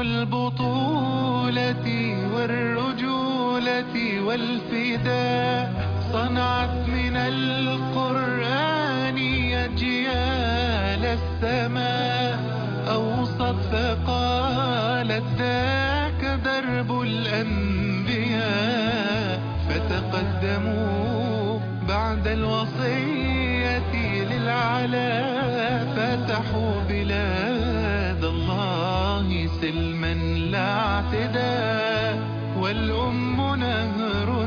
البطولة والرجولة والفداء صنعت من القرآن أجيال السماء أوصت فقالت ذاك درب الأنبياء فتقدموا بعد الوصية للعلا فتحوا بلاد الله سلما لا اعتداء والأم نهر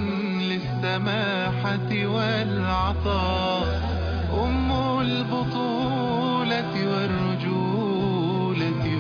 للسماحة والعطاء أم البطولة والرجولة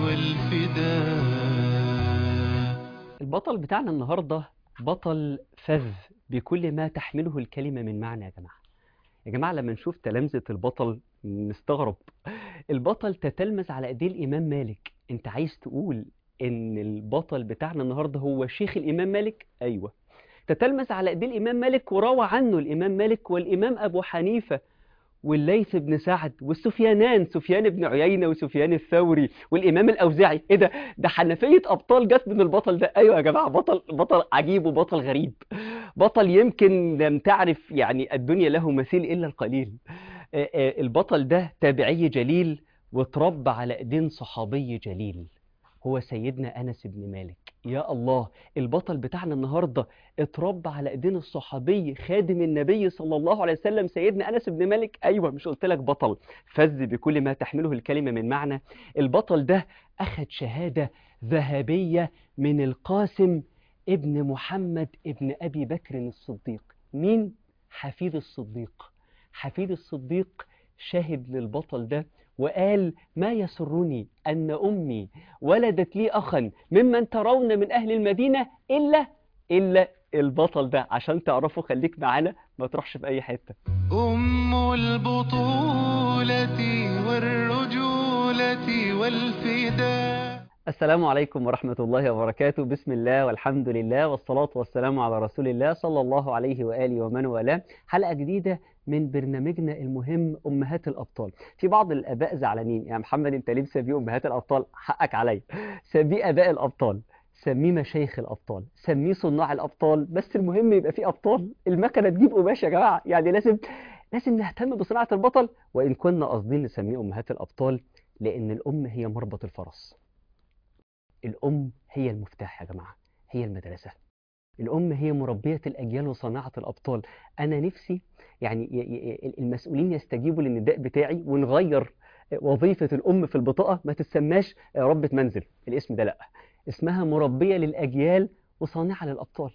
والفداء البطل بتاعنا النهاردة بطل فذ بكل ما تحمله الكلمة من معنى يا جماعة يا جماعة لما نشوف تلامذة البطل نستغرب البطل تتلمذ على ايديه الإمام مالك انت عايز تقول ان البطل بتاعنا النهاردة هو شيخ الإمام مالك ايوه تتلمذ على ايديه الإمام مالك وروى عنه الإمام مالك والإمام أبو حنيفة والليث بن سعد والسفيانان سفيان بن عيينة وسفيان الثوري والإمام الأوزاعي إيه ده ده حنفية أبطال جت من البطل ده أيوة يا جماعة بطل بطل عجيب وبطل غريب بطل يمكن لم تعرف يعني الدنيا له مثيل إلا القليل آه، آه، البطل ده تابعي جليل وتربى على ايدين صحابي جليل هو سيدنا أنس بن مالك يا الله البطل بتاعنا النهاردة اتربى على ايدين الصحابي خادم النبي صلى الله عليه وسلم سيدنا أنس بن مالك أيوة مش قلت لك بطل فز بكل ما تحمله الكلمة من معنى البطل ده أخذ شهادة ذهبية من القاسم ابن محمد ابن أبي بكر الصديق مين؟ حفيد الصديق حفيد الصديق شهد للبطل ده وقال ما يسرني أن أمي ولدت لي أخا ممن ترون من أهل المدينة إلا إلا البطل ده عشان تعرفوا خليك معانا ما تروحش في أي حتة أم البطولة والرجولة والفداء السلام عليكم ورحمة الله وبركاته بسم الله والحمد لله والصلاة والسلام على رسول الله صلى الله عليه وآله ومن والاه حلقة جديدة من برنامجنا المهم أمهات الأبطال في بعض الآباء زعلانين يا محمد أنت ليه مسميه أمهات الأبطال حقك عليا سميه آباء الأبطال سميه مشايخ الأبطال سميه صناع الأبطال بس المهم يبقى فيه أبطال المكنة تجيب قماش يا جماعة يعني لازم لازم نهتم بصناعة البطل وإن كنا قاصدين نسميه أمهات الأبطال لأن الأم هي مربط الفرس الأم هي المفتاح يا جماعة هي المدرسة الأم هي مربية الأجيال وصناعة الأبطال أنا نفسي يعني ي- ي- المسؤولين يستجيبوا للنداء بتاعي ونغير وظيفة الأم في البطاقة ما تتسماش ربة منزل الاسم ده لأ اسمها مربية للأجيال وصانعة للأبطال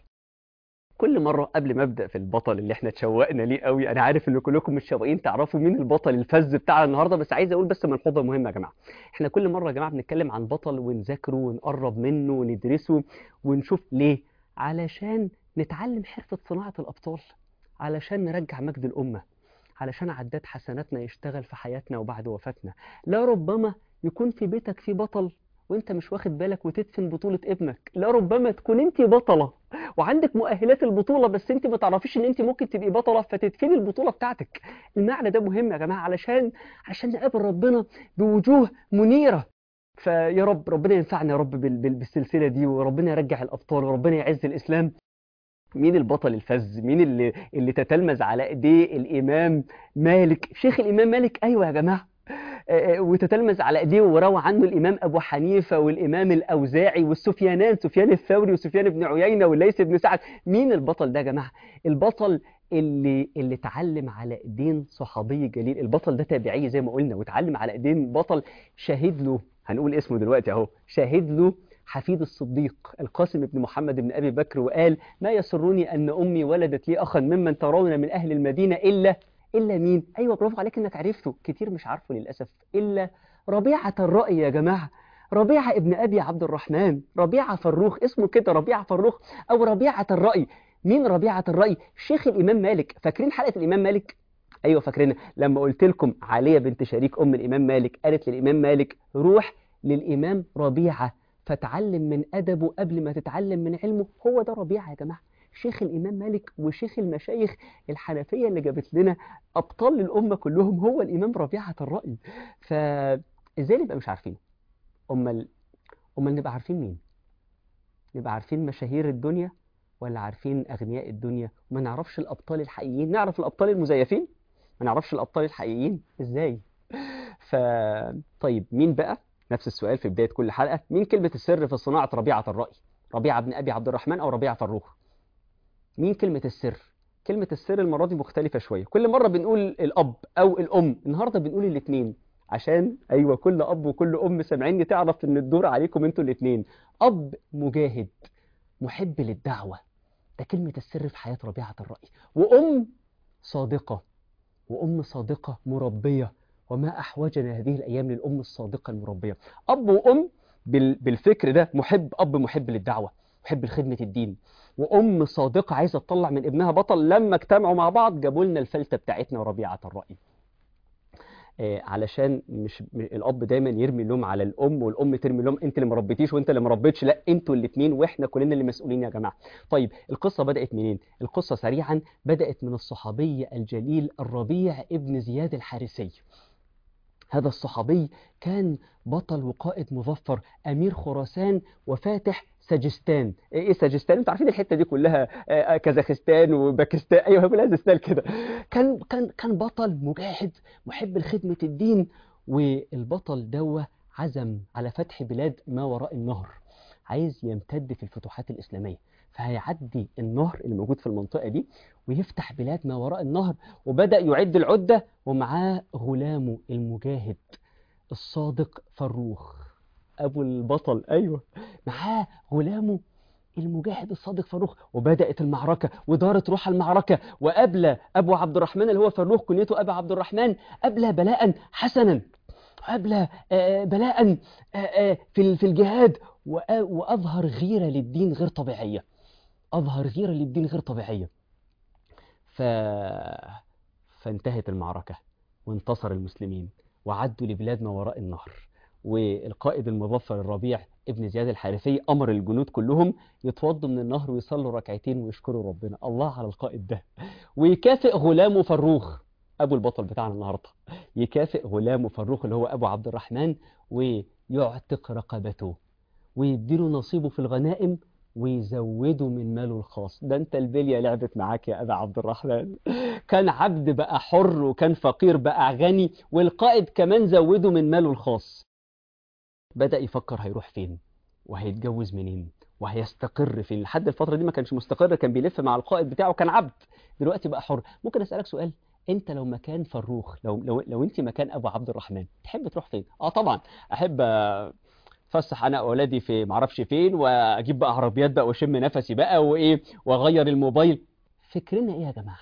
كل مرة قبل ما أبدأ في البطل اللي احنا اتشوقنا ليه قوي أنا عارف إن كلكم متشوقين تعرفوا مين البطل الفذ بتاعنا النهاردة بس عايز أقول بس ملحوظة مهمة يا جماعة احنا كل مرة يا جماعة بنتكلم عن بطل ونذاكره ونقرب منه وندرسه ونشوف ليه علشان نتعلم حرفة صناعة الأبطال علشان نرجع مجد الأمة علشان عداد حسناتنا يشتغل في حياتنا وبعد وفاتنا لا ربما يكون في بيتك في بطل وانت مش واخد بالك وتدفن بطولة ابنك لا ربما تكون انت بطلة وعندك مؤهلات البطولة بس انت ما تعرفيش ان انت ممكن تبقي بطلة فتدفني البطولة بتاعتك المعنى ده مهم يا جماعة علشان عشان نقابل ربنا بوجوه منيرة فيا رب ربنا ينفعنا يا رب بال- بال- بالسلسلة دي وربنا يرجع الأبطال وربنا يعز الإسلام مين البطل الفذ مين اللي اللي تتلمذ على ايديه الامام مالك شيخ الامام مالك ايوه يا جماعه آه، آه، وتتلمذ على ايديه وروى عنه الامام ابو حنيفه والامام الاوزاعي والسفيانان سفيان الثوري وسفيان بن عيينه والليث بن سعد مين البطل ده يا جماعه البطل اللي اللي اتعلم على ايدين صحابي جليل البطل ده تابعي زي ما قلنا واتعلم على ايدين بطل شهد له هنقول اسمه دلوقتي اهو شهد له حفيد الصديق القاسم بن محمد بن ابي بكر وقال ما يسرني ان امي ولدت لي اخا ممن ترون من اهل المدينه الا الا مين ايوه برافو عليك انك عرفته كتير مش عارفه للاسف الا ربيعه الراي يا جماعه ربيعه ابن ابي عبد الرحمن ربيعه فروخ اسمه كده ربيعه فروخ او ربيعه الراي مين ربيعه الراي شيخ الامام مالك فاكرين حلقه الامام مالك ايوه فاكرينها لما قلت لكم عليا بنت شريك ام الامام مالك قالت للامام مالك روح للامام ربيعه فتعلم من أدبه قبل ما تتعلم من علمه هو ده ربيعة يا جماعة شيخ الإمام مالك وشيخ المشايخ الحنفية اللي جابت لنا أبطال الأمة كلهم هو الإمام ربيعة الرأي فإزاي نبقى مش عارفين أمال امال نبقى عارفين مين نبقى عارفين مشاهير الدنيا ولا عارفين اغنياء الدنيا وما نعرفش الابطال الحقيقيين نعرف الابطال المزيفين ما نعرفش الابطال الحقيقيين ازاي ف طيب مين بقى نفس السؤال في بدايه كل حلقه مين كلمه السر في صناعه ربيعه الراي ربيعه بن ابي عبد الرحمن او ربيعه فروخ مين كلمه السر كلمه السر المره دي مختلفه شويه كل مره بنقول الاب او الام النهارده بنقول الاثنين عشان ايوه كل اب وكل ام سامعيني تعرف ان الدور عليكم انتوا الاثنين اب مجاهد محب للدعوه ده كلمه السر في حياه ربيعه الراي وام صادقه وام صادقه مربيه وما احوجنا هذه الايام للام الصادقه المربيه اب وام بال- بالفكر ده محب اب محب للدعوه محب لخدمه الدين وام صادقه عايزه تطلع من ابنها بطل لما اجتمعوا مع بعض جابوا لنا الفلته بتاعتنا وربيعه الراي آه، علشان مش م- الاب دايما يرمي اللوم على الام والام ترمي اللوم انت اللي ما ربيتيش وانت اللي ما ربيتش لا انتوا الاثنين واحنا كلنا اللي مسؤولين يا جماعه طيب القصه بدات منين القصه سريعا بدات من الصحابي الجليل الربيع ابن زياد الحارثي هذا الصحابي كان بطل وقائد مظفر امير خراسان وفاتح سجستان ايه سجستان انتوا عارفين الحته دي كلها آه، آه، كازاخستان وباكستان ايوه بلاد ستايل كده كان كان كان بطل مجاهد محب لخدمه الدين والبطل دوه عزم على فتح بلاد ما وراء النهر عايز يمتد في الفتوحات الاسلاميه فهيعدي النهر اللي موجود في المنطقه دي ويفتح بلاد ما وراء النهر وبدا يعد العده ومعاه غلامه المجاهد الصادق فروخ ابو البطل ايوه معاه غلامه المجاهد الصادق فروخ وبدات المعركه ودارت روح المعركه وقبل ابو عبد الرحمن اللي هو فروخ كنيته ابو عبد الرحمن قبل بلاء حسنا قبل آه، بلاء آه، آه، في ال- في الجهاد وأ- واظهر غيره للدين غير طبيعيه اظهر غيره للدين غير طبيعيه ف... فانتهت المعركة وانتصر المسلمين وعدوا لبلاد ما وراء النهر والقائد المظفر الربيع ابن زياد الحارثي أمر الجنود كلهم يتوضوا من النهر ويصلوا ركعتين ويشكروا ربنا الله على القائد ده ويكافئ غلامه فروخ أبو البطل بتاعنا النهاردة يكافئ غلامه فروخ اللي هو أبو عبد الرحمن ويعتق رقبته ويديله نصيبه في الغنائم ويزوده من ماله الخاص ده انت البلية لعبت معاك يا أبا عبد الرحمن كان عبد بقى حر وكان فقير بقى غني والقائد كمان زوده من ماله الخاص بدأ يفكر هيروح فين وهيتجوز منين وهيستقر فين لحد الفترة دي ما كانش مستقر كان بيلف مع القائد بتاعه كان عبد دلوقتي بقى حر ممكن أسألك سؤال انت لو مكان فروخ لو لو لو انت مكان ابو عبد الرحمن تحب تروح فين اه طبعا احب آه، اتفسح انا واولادي في معرفش فين واجيب بقى عربيات بقى واشم نفسي بقى وايه واغير الموبايل فكرنا ايه يا جماعه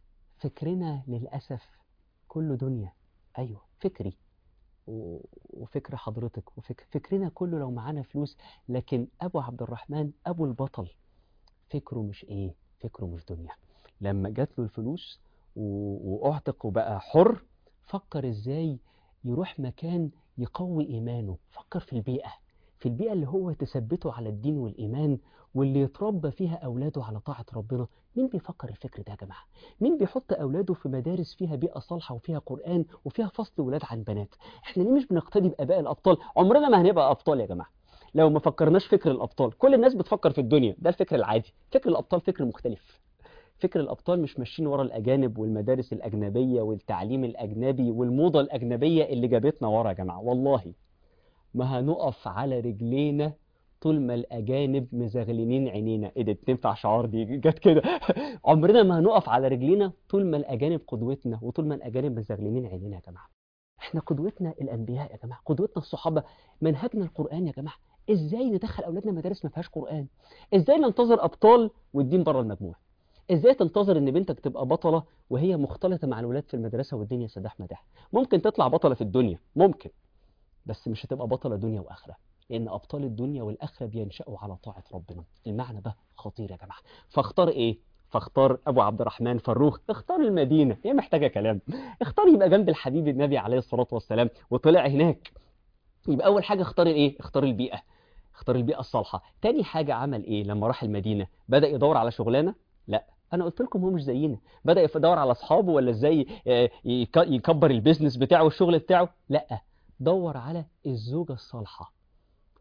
فكرنا للاسف كله دنيا ايوه فكري و- وفكر حضرتك وفكر فكرنا كله لو معانا فلوس لكن ابو عبد الرحمن ابو البطل فكره مش ايه فكره مش دنيا لما جات له الفلوس و- واعتق وبقى حر فكر ازاي يروح مكان يقوي ايمانه فكر في البيئه في البيئه اللي هو تثبته على الدين والايمان واللي يتربى فيها اولاده على طاعه ربنا مين بيفكر الفكر ده يا جماعه مين بيحط اولاده في مدارس فيها بيئه صالحه وفيها قران وفيها فصل ولاد عن بنات احنا ليه مش بنقتدي باباء الابطال عمرنا ما هنبقى ابطال يا جماعه لو ما فكرناش فكر الابطال كل الناس بتفكر في الدنيا ده الفكر العادي فكر الابطال فكر مختلف فكر الابطال مش ماشيين ورا الاجانب والمدارس الاجنبيه والتعليم الاجنبي والموضه الاجنبيه اللي جابتنا ورا يا جماعه والله ما هنقف على رجلينا طول ما الاجانب مزغللين عينينا ايه ده تنفع شعار دي جت كده عمرنا ما هنقف على رجلينا طول ما الاجانب قدوتنا وطول ما الاجانب مزغللين عينينا يا جماعه احنا قدوتنا الانبياء يا جماعه قدوتنا الصحابه منهجنا القران يا جماعه ازاي ندخل اولادنا مدارس ما فيهاش قران ازاي ننتظر ابطال والدين بره المجموع ازاي تنتظر ان بنتك تبقى بطله وهي مختلطه مع الولاد في المدرسه والدنيا سداح مداح ممكن تطلع بطله في الدنيا ممكن بس مش هتبقى بطله دنيا واخره لان ابطال الدنيا والاخره بينشأوا على طاعه ربنا المعنى ده خطير يا جماعه فاختار ايه فاختار ابو عبد الرحمن فروخ اختار المدينه هي محتاجه كلام اختار يبقى جنب الحبيب النبي عليه الصلاه والسلام وطلع هناك يبقى اول حاجه اختار الايه اختار البيئه اختار البيئه الصالحه تاني حاجه عمل ايه لما راح المدينه بدا يدور على شغلانه لا انا قلت لكم هو مش زينا بدا يدور على اصحابه ولا ازاي آه، يك- يكبر البيزنس بتاعه والشغل بتاعه لا دور على الزوجه الصالحه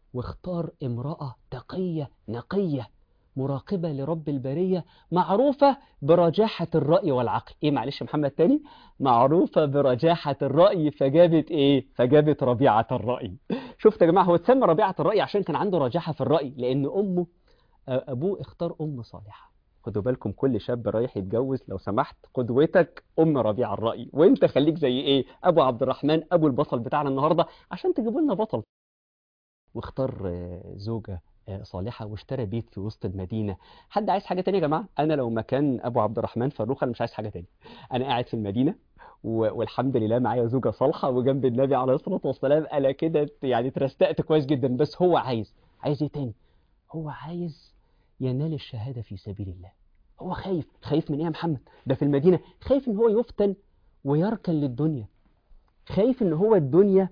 واختار امرأة تقية نقية مراقبة لرب البرية معروفة برجاحة الرأي والعقل ايه معلش يا محمد تاني معروفة برجاحة الرأي فجابت ايه فجابت ربيعة الرأي شفت يا جماعة هو اتسمى ربيعة الرأي عشان كان عنده رجاحة في الرأي لأن أمه أبوه اختار أم صالحة خدوا بالكم كل شاب رايح يتجوز لو سمحت قدوتك أم ربيع الرأي وانت خليك زي ايه أبو عبد الرحمن أبو البطل بتاعنا النهاردة عشان تجيبوا لنا بطل واختار آه، زوجة آه، صالحة واشترى بيت في وسط المدينة حد عايز حاجة تانية يا جماعة أنا لو مكان أبو عبد الرحمن فاروق أنا مش عايز حاجة تانية أنا قاعد في المدينة و- والحمد لله معايا زوجة صالحة وجنب النبي عليه الصلاة والسلام أنا كده يعني اترستقت كويس جدا بس هو عايز عايز ايه تاني هو عايز ينال الشهادة في سبيل الله هو خايف خايف من ايه يا محمد ده في المدينة خايف ان هو يفتن ويركن للدنيا خايف ان هو الدنيا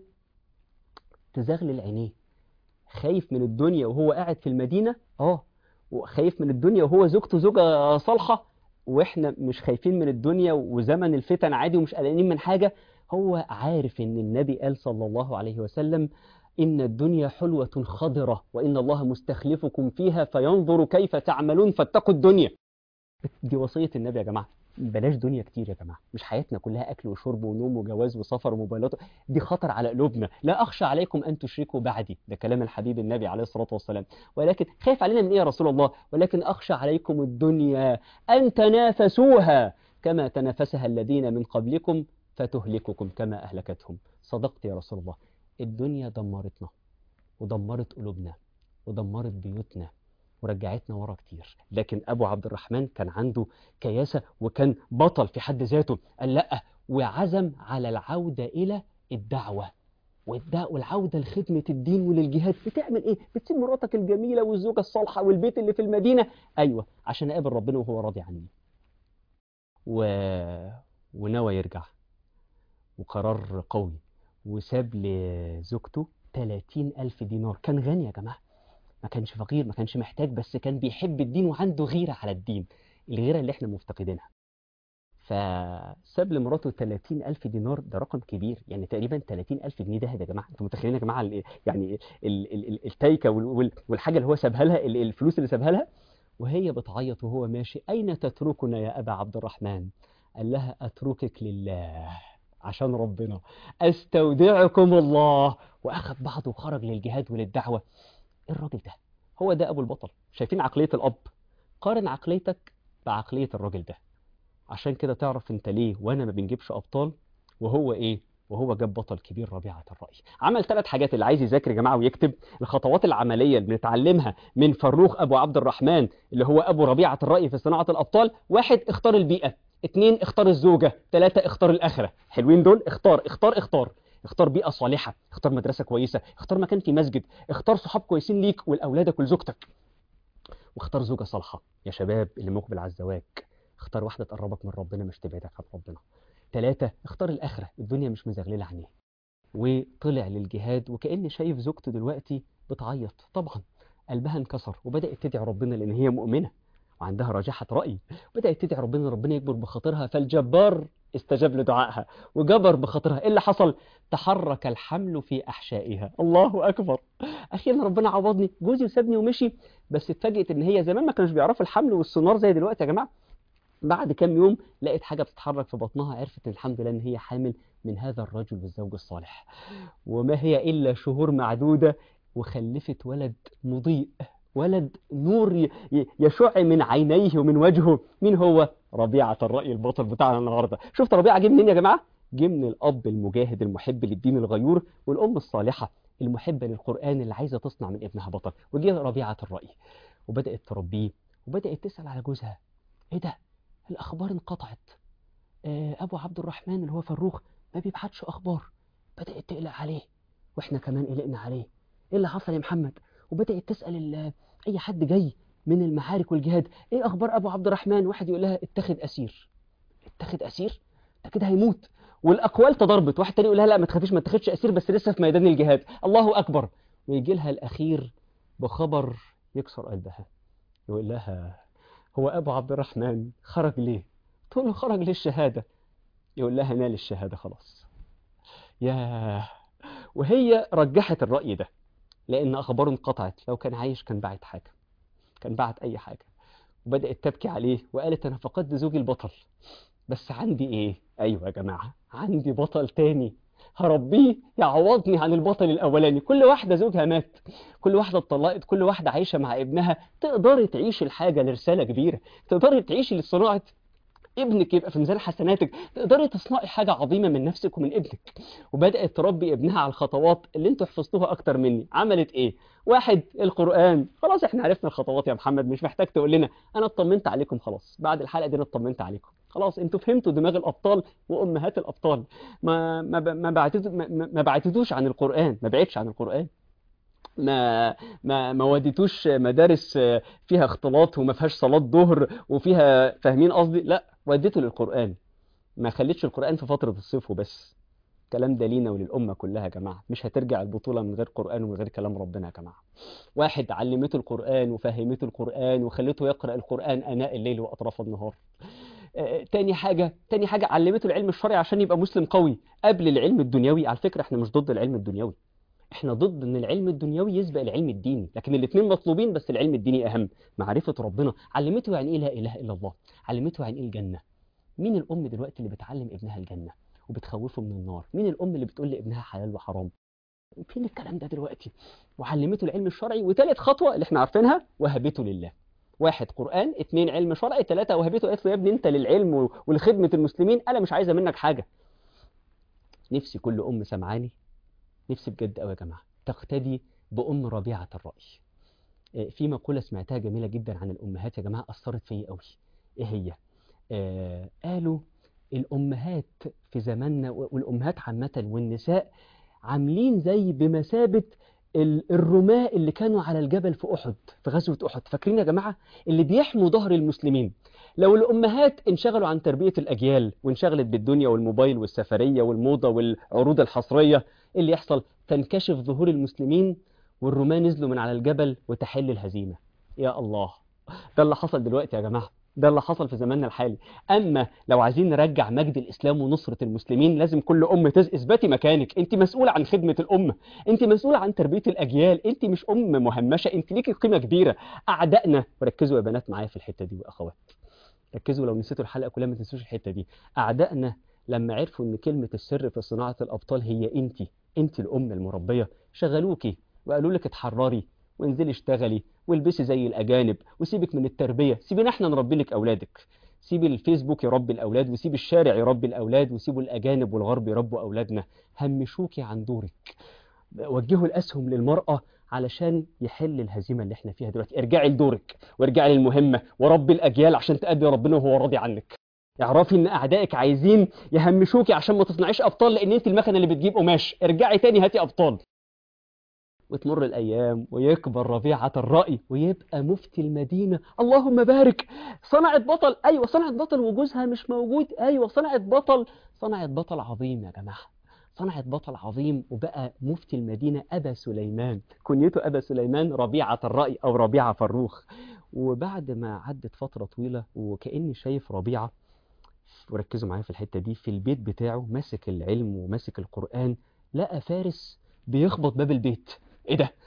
تزغلل عينيه خايف من الدنيا وهو قاعد في المدينة اه وخايف من الدنيا وهو زوجته زوجة صالحة واحنا مش خايفين من الدنيا وزمن الفتن عادي ومش قلقانين من حاجة هو عارف ان النبي قال صلى الله عليه وسلم إن الدنيا حلوة خضرة وإن الله مستخلفكم فيها فينظر كيف تعملون فاتقوا الدنيا دي وصية النبي يا جماعة بلاش دنيا كتير يا جماعة مش حياتنا كلها أكل وشرب ونوم وجواز وسفر وموبايلات دي خطر على قلوبنا لا أخشى عليكم أن تشركوا بعدي ده كلام الحبيب النبي عليه الصلاة والسلام ولكن خايف علينا من إيه يا رسول الله ولكن أخشى عليكم الدنيا أن تنافسوها كما تنافسها الذين من قبلكم فتهلككم كما أهلكتهم صدقت يا رسول الله الدنيا دمرتنا ودمرت قلوبنا ودمرت بيوتنا ورجعتنا ورا كتير لكن ابو عبد الرحمن كان عنده كياسه وكان بطل في حد ذاته قال لا وعزم على العوده الى الدعوه والدعوة والعودة لخدمة الدين وللجهاد بتعمل ايه؟ بتسيب مراتك الجميلة والزوجة الصالحة والبيت اللي في المدينة ايوه عشان اقابل ربنا وهو راضي عني و... ونوى يرجع وقرار قوي وساب لزوجته 30 ألف دينار كان غني يا جماعة ما كانش فقير ما كانش محتاج بس كان بيحب الدين وعنده غيرة على الدين الغيرة اللي احنا مفتقدينها فساب لمراته 30 ألف دينار ده رقم كبير يعني تقريبا 30 ألف جنيه ده يا جماعة انتوا متخيلين يا جماعة ال- يعني ال- ال- ال- التايكة وال- وال- والحاجة اللي هو سابها لها ال- الفلوس اللي سابها لها وهي بتعيط وهو ماشي أين تتركنا يا أبا عبد الرحمن قال لها أتركك لله عشان ربنا استودعكم الله واخد بعضه وخرج للجهاد وللدعوه إيه الراجل ده هو ده ابو البطل شايفين عقليه الاب قارن عقليتك بعقليه الراجل ده عشان كده تعرف انت ليه وانا ما بنجيبش ابطال وهو ايه وهو جاب بطل كبير ربيعة الرأي عمل ثلاث حاجات اللي عايز يذاكر يا جماعة ويكتب الخطوات العملية اللي بنتعلمها من فروخ أبو عبد الرحمن اللي هو أبو ربيعة الرأي في صناعة الأبطال واحد اختار البيئة اتنين اختار الزوجة ثلاثة اختار الآخرة حلوين دول اختار اختار اختار اختار بيئة صالحة اختار مدرسة كويسة اختار مكان في مسجد اختار صحاب كويسين ليك ولأولادك ولزوجتك واختار زوجة صالحة يا شباب اللي مقبل على الزواج اختار واحدة تقربك من ربنا مش تبعدك عن ربنا ثلاثة اختار الآخرة الدنيا مش مزغللة عينيه وطلع للجهاد وكأن شايف زوجته دلوقتي بتعيط طبعا قلبها انكسر وبدأت تدعي ربنا لأن هي مؤمنة وعندها رجاحة رأي بدأت تدعي ربنا ربنا يكبر بخاطرها فالجبار استجاب لدعائها وجبر بخاطرها ايه اللي حصل تحرك الحمل في أحشائها الله أكبر أخيرا ربنا عوضني جوزي وسابني ومشي بس اتفاجئت ان هي زمان ما كانوش بيعرفوا الحمل والسونار زي دلوقتي يا جماعة بعد كام يوم لقيت حاجة بتتحرك في بطنها عرفت إن الحمد لله ان هي حامل من هذا الرجل والزوج الصالح وما هي إلا شهور معدودة وخلفت ولد مضيء ولد نور ي- ي- يشع من عينيه ومن وجهه مين هو ربيعة الرأي البطل بتاعنا النهاردة شفت ربيعة جه منين يا جماعة جه من الأب المجاهد المحب للدين الغيور والأم الصالحة المحبة للقرآن اللي عايزة تصنع من ابنها بطل وجه ربيعة الرأي وبدأت تربيه وبدأت تسأل على جوزها ايه ده الأخبار انقطعت آه، أبو عبد الرحمن اللي هو فروخ ما بيبعتش أخبار بدأت تقلق عليه وإحنا كمان قلقنا عليه إيه اللي حصل يا محمد وبدأت تسأل ال- أي حد جاي من المعارك والجهاد إيه أخبار أبو عبد الرحمن واحد يقول لها اتخذ أسير اتخذ أسير ده كده هيموت والأقوال تضربت واحد تاني يقول لها لا ما تخافيش ما اتخذش أسير بس لسه في ميدان الجهاد الله أكبر ويجي لها الأخير بخبر يكسر قلبها يقول لها هو أبو عبد الرحمن خرج ليه تقول له خرج للشهادة يقول لها نال الشهادة خلاص ياه وهي رجحت الرأي ده لان اخباره انقطعت لو كان عايش كان بعت حاجه كان بعت اي حاجه وبدات تبكي عليه وقالت انا فقدت زوجي البطل بس عندي ايه ايوه يا جماعه عندي بطل تاني هربيه يعوضني عن البطل الاولاني كل واحده زوجها مات كل واحده اتطلقت كل واحده عايشه مع ابنها تقدري تعيشي الحاجه لرساله كبيره تقدري تعيشي لصناعه ابنك يبقى في ميزان حسناتك تقدري تصنعي حاجة عظيمة من نفسك ومن ابنك وبدأت تربي ابنها على الخطوات اللي انتوا حفظتوها اكتر مني عملت ايه واحد القرآن خلاص احنا عرفنا الخطوات يا محمد مش محتاج تقول لنا انا اطمنت عليكم خلاص بعد الحلقة دي انا اطمنت عليكم خلاص انتوا فهمتوا دماغ الابطال وامهات الابطال ما ما ب- ما بعتتوا ما, ما- ما بعتتوش عن القرآن ما بعدش عن القرآن ما ما ما وديتوش مدارس فيها اختلاط وما فيهاش صلاة ظهر وفيها فاهمين قصدي لا وديته للقرآن ما خليتش القرآن في فترة الصيف وبس الكلام ده لينا وللأمة كلها يا جماعة مش هترجع البطولة من غير قرآن ومن غير كلام ربنا يا جماعة واحد علمته القرآن وفهمته القرآن وخلته يقرأ القرآن آناء الليل وأطراف النهار آه، تاني حاجة تاني حاجة علمته العلم الشرعي عشان يبقى مسلم قوي قبل العلم الدنيوي على فكرة احنا مش ضد العلم الدنيوي احنا ضد ان العلم الدنيوي يسبق العلم الديني لكن الاثنين مطلوبين بس العلم الديني اهم معرفة ربنا علمته يعني ايه لا اله الا الله علمته يعني ايه الجنة مين الام دلوقتي اللي بتعلم ابنها الجنة وبتخوفه من النار مين الام اللي بتقول لابنها حلال وحرام فين الكلام ده دلوقتي وعلمته العلم الشرعي وثالث خطوة اللي احنا عارفينها وهبته لله واحد قرآن اتنين علم شرعي ثلاثة وهبته قالت له يا ابني انت للعلم و- ولخدمة المسلمين انا مش عايزة منك حاجة نفسي كل ام سمعاني نفسي بجد قوي يا جماعة تقتدي بأم ربيعة الرأي آه، في مقولة سمعتها جميلة جدا عن الأمهات يا جماعة أثرت فيا قوي إيه هي؟ آه قالوا الأمهات في زماننا و- والأمهات عامة والنساء عاملين زي بمثابة ال- الرماة اللي كانوا على الجبل في أحد في غزوة أحد فاكرين يا جماعة اللي بيحموا ظهر المسلمين لو الأمهات انشغلوا عن تربية الأجيال وانشغلت بالدنيا والموبايل والسفرية والموضة والعروض الحصرية إيه اللي يحصل تنكشف ظهور المسلمين والرومان نزلوا من على الجبل وتحل الهزيمة يا الله ده اللي حصل دلوقتي يا جماعة ده اللي حصل في زماننا الحالي أما لو عايزين نرجع مجد الإسلام ونصرة المسلمين لازم كل أم تز- اثبتي مكانك أنت مسؤولة عن خدمة الأمة أنت مسؤولة عن تربية الأجيال أنت مش أم مهمشة أنت ليكي قيمة كبيرة أعدائنا وركزوا يا بنات معايا في الحتة دي وأخوات ركزوا لو نسيتوا الحلقة كلها ما تنسوش الحتة دي أعدائنا لما عرفوا إن كلمة السر في صناعة الأبطال هي أنت أنت الأم المربية شغلوكي وقالوا لك اتحرري وانزلي اشتغلي والبسي زي الأجانب وسيبك من التربية سيبينا احنا نربي لك أولادك سيبي الفيسبوك يربي الأولاد وسيب الشارع يربي الأولاد وسيبوا الأجانب والغرب يربوا أولادنا همشوكي عن دورك وجهوا الأسهم للمرأة علشان يحل الهزيمة اللي احنا فيها دلوقتي ارجعي لدورك وارجعي للمهمة وربي الأجيال عشان تأدي ربنا وهو راضي عنك اعرفي ان اعدائك عايزين يهمشوكي عشان ما تصنعيش ابطال لان انت المكنه اللي بتجيب قماش ارجعي تاني هاتي ابطال وتمر الايام ويكبر ربيعه الراي ويبقى مفتي المدينه اللهم بارك صنعت بطل ايوه صنعت بطل وجوزها مش موجود ايوه صنعت بطل صنعت بطل عظيم يا جماعه صنعت بطل عظيم وبقى مفتي المدينه ابا سليمان كنيته ابا سليمان ربيعه الراي او ربيعه فروخ وبعد ما عدت فتره طويله وكاني شايف ربيعه وركزوا معايا في الحتة دي في البيت بتاعه ماسك العلم وماسك القرآن لقى فارس بيخبط باب البيت ايه ده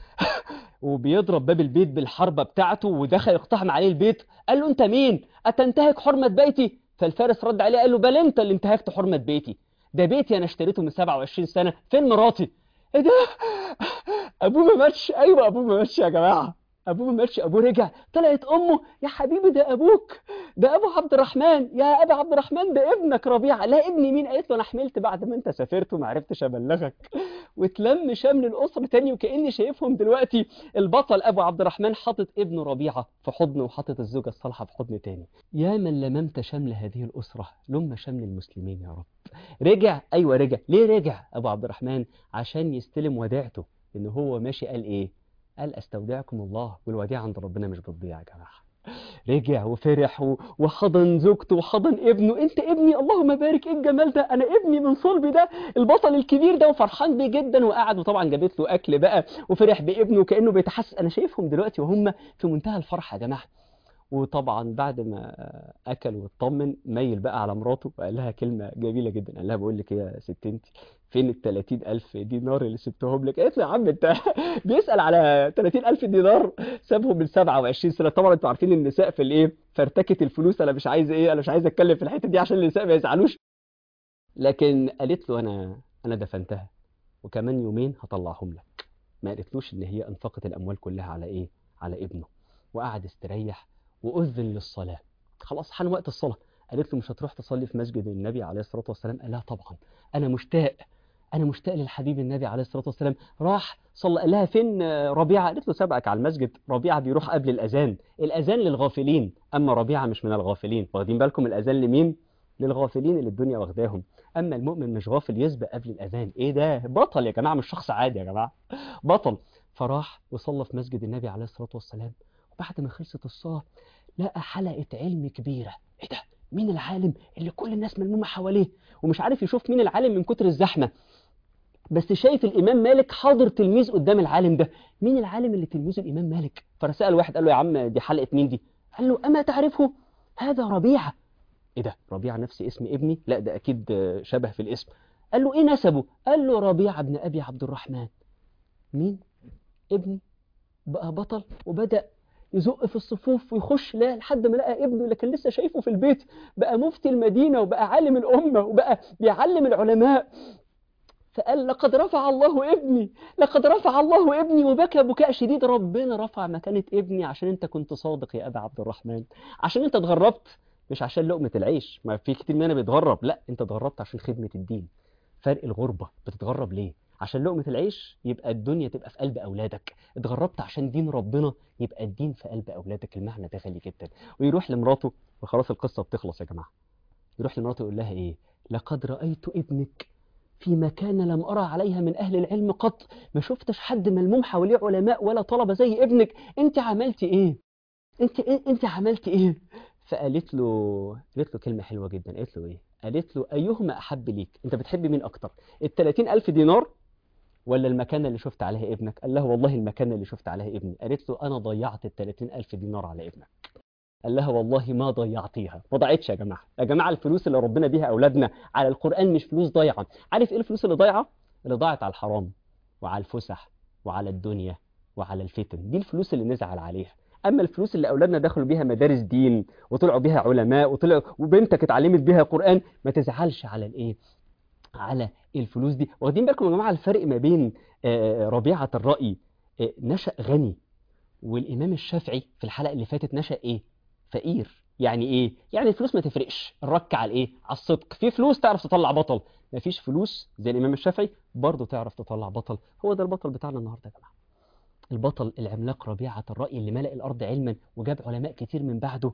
وبيضرب باب البيت بالحربة بتاعته ودخل يقتحم عليه البيت قال له انت مين اتنتهك حرمة بيتي فالفارس رد عليه قال له بل انت اللي انتهكت حرمة بيتي ده بيتي انا اشتريته من 27 سنة فين مراتي ايه ده ابوه ما ماتش ايوه ابوه ما ماتش يا جماعة ابوه ما ماتش ابوه رجع طلعت امه يا حبيبي ده ابوك ده ابو عبد الرحمن يا ابا عبد الرحمن ده ابنك ربيعه لا ابني مين قالت له انا حملت بعد ما انت سافرت وما عرفتش ابلغك واتلم شمل الاسره تاني وكاني شايفهم دلوقتي البطل ابو عبد الرحمن حاطط ابنه ربيعه في حضنه وحاطط الزوجه الصالحه في حضن تاني يا من لممت شمل هذه الاسره لم شمل المسلمين يا رب رجع ايوه رجع ليه رجع ابو عبد الرحمن عشان يستلم وديعته ان هو ماشي قال ايه قال استودعكم الله والوديعه عند ربنا مش بتضيع يا جماعه رجع وفرح و- وحضن زوجته وحضن ابنه انت ابني اللهم بارك ايه الجمال ده انا ابني من صلبي ده البطل الكبير ده وفرحان بيه جدا وقعد وطبعا جابت له اكل بقى وفرح بابنه كانه بيتحسس انا شايفهم دلوقتي وهم في منتهى الفرحه يا جماعه وطبعا بعد ما اكل واطمن ميل بقى على مراته وقال لها كلمه جميله جدا قال لها بقول لك ايه يا ست انت فين ال 30000 دينار اللي سبتهم لك قالت له يا عم انت بيسال على 30000 دينار سابهم من 27 سنه طبعا انتوا عارفين النساء في الايه فرتكه الفلوس انا مش عايز ايه انا مش عايز اتكلم في الحته دي عشان النساء ما يزعلوش لكن قالت له انا انا دفنتها وكمان يومين هطلعهم لك ما قالتلوش ان هي انفقت الاموال كلها على ايه على ابنه وقعد استريح واذن للصلاه خلاص حان وقت الصلاه قالت له مش هتروح تصلي في مسجد النبي عليه الصلاه والسلام قال لها طبعا انا مشتاق انا مشتاق للحبيب النبي عليه الصلاه والسلام راح صلى قال لها فين ربيعه قالت له سبقك على المسجد ربيعه بيروح قبل الاذان الاذان للغافلين اما ربيعه مش من الغافلين واخدين بالكم الاذان لمين للغافلين اللي الدنيا واخداهم اما المؤمن مش غافل يسبق قبل الاذان ايه ده بطل يا جماعه مش شخص عادي يا جماعه بطل فراح وصلى في مسجد النبي عليه الصلاه والسلام وبعد ما خلصت الصلاه لقى حلقه علم كبيره ايه ده مين العالم اللي كل الناس ملمومه حواليه ومش عارف يشوف مين العالم من كتر الزحمه بس شايف الامام مالك حاضر تلميذ قدام العالم ده مين العالم اللي تلميذه الامام مالك فرسال واحد قال له يا عم دي حلقه مين دي قال له اما تعرفه هذا ربيعه ايه ده ربيعه نفس اسم ابني لا ده اكيد شبه في الاسم قال له ايه نسبه قال له ربيعه ابن ابي عبد الرحمن مين ابني بقى بطل وبدا يزق في الصفوف ويخش لا لحد ما لقى ابنه اللي كان لسه شايفه في البيت بقى مفتي المدينه وبقى عالم الامه وبقى بيعلم العلماء فقال لقد رفع الله ابني لقد رفع الله ابني وبكى بكاء شديد ربنا رفع مكانة ابني عشان انت كنت صادق يا ابا عبد الرحمن عشان انت اتغربت مش عشان لقمة العيش ما في كتير مننا بيتغرب لا انت اتغربت عشان خدمة الدين فرق الغربة بتتغرب ليه عشان لقمة العيش يبقى الدنيا تبقى في قلب أولادك اتغربت عشان دين ربنا يبقى الدين في قلب أولادك المعنى ده غالي جدا ويروح لمراته وخلاص القصة بتخلص يا جماعة يروح لمراته يقول لها ايه لقد رأيت ابنك في مكان لم أرى عليها من أهل العلم قط ما شفتش حد ملموم حواليه علماء ولا طلبة زي ابنك انت عملتي ايه انت انت عملتي ايه فقالت له قالت له كلمة حلوة جدا قالت له ايه قالت له ايهما احب ليك انت بتحب مين اكتر ال 30000 دينار ولا المكانة اللي شفت عليها ابنك قال لها والله المكانة اللي شفت عليها ابني قالت له انا ضيعت ال 30000 دينار على ابنك قال لها والله ما ضيعتيها ما ضاعتش يا جماعه يا جماعه الفلوس اللي ربنا بيها اولادنا على القران مش فلوس ضايعه عارف ايه الفلوس اللي ضايعه اللي ضاعت على الحرام وعلى الفسح وعلى الدنيا وعلى الفتن دي الفلوس اللي نزعل عليها اما الفلوس اللي اولادنا دخلوا بيها مدارس دين وطلعوا بيها علماء وطلعوا وبنتك اتعلمت بيها قران ما تزعلش على الايه على الفلوس دي واخدين بالكم يا جماعه الفرق ما بين ربيعه الراي نشا غني والامام الشافعي في الحلقه اللي فاتت نشا ايه فقير يعني ايه يعني الفلوس ما تفرقش الرك على الايه على الصدق في فلوس تعرف تطلع بطل مفيش فلوس زي الامام الشافعي برضه تعرف تطلع بطل هو ده البطل بتاعنا النهارده يا جماعه البطل العملاق ربيعه الراي اللي ملأ الارض علما وجاب علماء كتير من بعده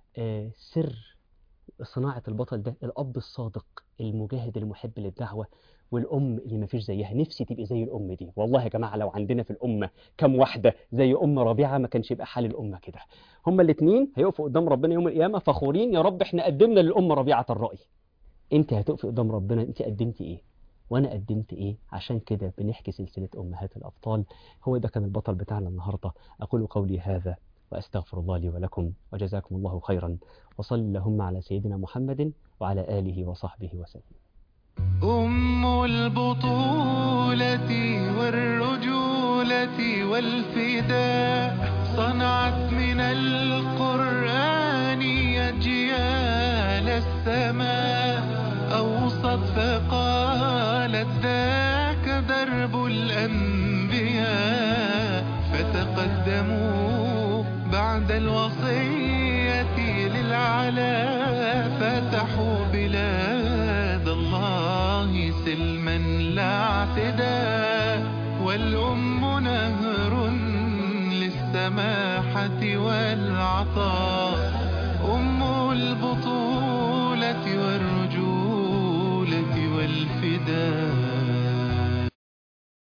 آه سر صناعه البطل ده الاب الصادق المجاهد المحب للدعوه والام اللي ما فيش زيها نفسي تبقى زي الام دي والله يا جماعه لو عندنا في الامه كم واحده زي ام ربيعه ما كانش يبقى حال الامه كده هما الاثنين هيقفوا قدام ربنا يوم القيامه فخورين يا رب احنا قدمنا للامه ربيعه الراي انت هتقفي قدام ربنا انت قدمتي ايه وانا قدمت ايه عشان كده بنحكي سلسله امهات الابطال هو ده كان البطل بتاعنا النهارده اقول قولي هذا واستغفر الله لي ولكم وجزاكم الله خيرا وصل اللهم على سيدنا محمد وعلى اله وصحبه وسلم أم البطولة والرجولة والفداء صنعت من القرآن أجيال السماء أوصت فقالت ذاك درب الأنبياء فتقدموا بعد الوصية للعلا فتحوا بلاد الله سلما لا اعتداء والأم نهر للسماحة والعطاء أم البطولة والرجولة والفداء